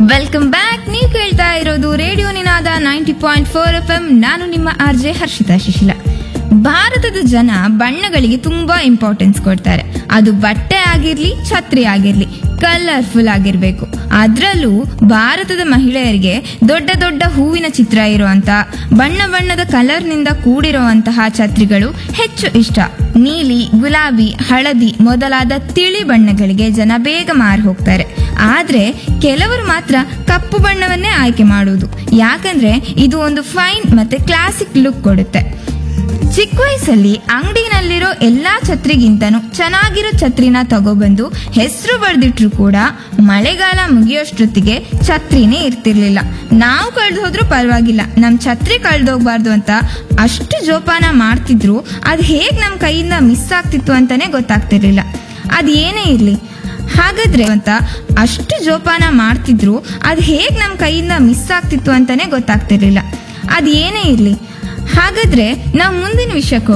welcome back ನೀವು ಕೇಳ್ತಾ ಇರೋದು radio Ninaada ninety point four F M ನಾನು ನಿಮ್ಮ ಆರ್ ಜೆ ಹರ್ಷಿತಾ ಶಿಶಿಲ ಭಾರತದ ಜನ ಬಣ್ಣಗಳಿಗೆ ತುಂಬಾ ಇಂಪಾರ್ಟೆನ್ಸ್ ಕೊಡ್ತಾರೆ ಅದು ಬಟ್ಟೆ ಆಗಿರ್ಲಿ ಛತ್ರಿ ಆಗಿರ್ಲಿ ಕಲರ್ಫುಲ್ ಆಗಿರ್ಬೇಕು ಅದ್ರಲ್ಲೂ ಭಾರತದ ಮಹಿಳೆಯರಿಗೆ ದೊಡ್ಡ ದೊಡ್ಡ ಹೂವಿನ ಚಿತ್ರ ಇರುವಂತ ಬಣ್ಣ ಬಣ್ಣದ ಕಲರ್ನಿಂದ ಕೂಡಿರುವಂತಹ ಛತ್ರಿಗಳು ಹೆಚ್ಚು ಇಷ್ಟ ನೀಲಿ ಗುಲಾಬಿ ಹಳದಿ ಮೊದಲಾದ ತಿಳಿ ಬಣ್ಣಗಳಿಗೆ ಜನ ಬೇಗ ಮಾರು ಹೋಗ್ತಾರೆ ಆದ್ರೆ ಕೆಲವರು ಮಾತ್ರ ಕಪ್ಪು ಬಣ್ಣವನ್ನೇ ಆಯ್ಕೆ ಮಾಡುವುದು ಯಾಕಂದ್ರೆ ಇದು ಒಂದು ಫೈನ್ ಮತ್ತೆ ಕ್ಲಾಸಿಕ್ ಲುಕ್ ಕೊಡುತ್ತೆ ಚಿಕ್ಕ ವಯಸ್ಸಲ್ಲಿ ಅಂಗಡಿನಲ್ಲಿರೋ ಎಲ್ಲಾ ಛತ್ರಿಗಿಂತನೂ ಚೆನ್ನಾಗಿರೋ ಛತ್ರಿನ ತಗೊಬಂದು ಹೆಸರು ಬರೆದಿಟ್ರು ಕೂಡ ಮಳೆಗಾಲ ಮುಗಿಯೋಷ್ಟೊತ್ತಿಗೆ ಛತ್ರಿನೇ ಇರ್ತಿರ್ಲಿಲ್ಲ ನಾವು ಕಳ್ದು ಹೋದ್ರೂ ಪರವಾಗಿಲ್ಲ ನಮ್ ಛತ್ರಿ ಕಳ್ದೋಗ್ಬಾರ್ದು ಅಂತ ಅಷ್ಟು ಜೋಪಾನ ಮಾಡ್ತಿದ್ರು ಅದ್ ಹೇಗ್ ನಮ್ ಕೈಯಿಂದ ಮಿಸ್ ಆಗ್ತಿತ್ತು ಅಂತಾನೆ ಗೊತ್ತಾಗ್ತಿರ್ಲಿಲ್ಲ ಅದ್ ಏನೇ ಇರ್ಲಿ ಹಾಗಾದ್ರೆ ಅಂತ ಅಷ್ಟು ಜೋಪಾನ ಮಾಡ್ತಿದ್ರು ಅದ್ ಹೇಗ್ ನಮ್ ಕೈಯಿಂದ ಮಿಸ್ ಆಗ್ತಿತ್ತು ಅಂತಾನೆ ಗೊತ್ತಾಗ್ತಿರ್ಲಿಲ್ಲ ಅದ್ ಏನೇ ಇರ್ಲಿ ಹಾಗಾದ್ರೆ ನಾವು ಮುಂದಿನ ವಿಷಯಕ್ಕೆ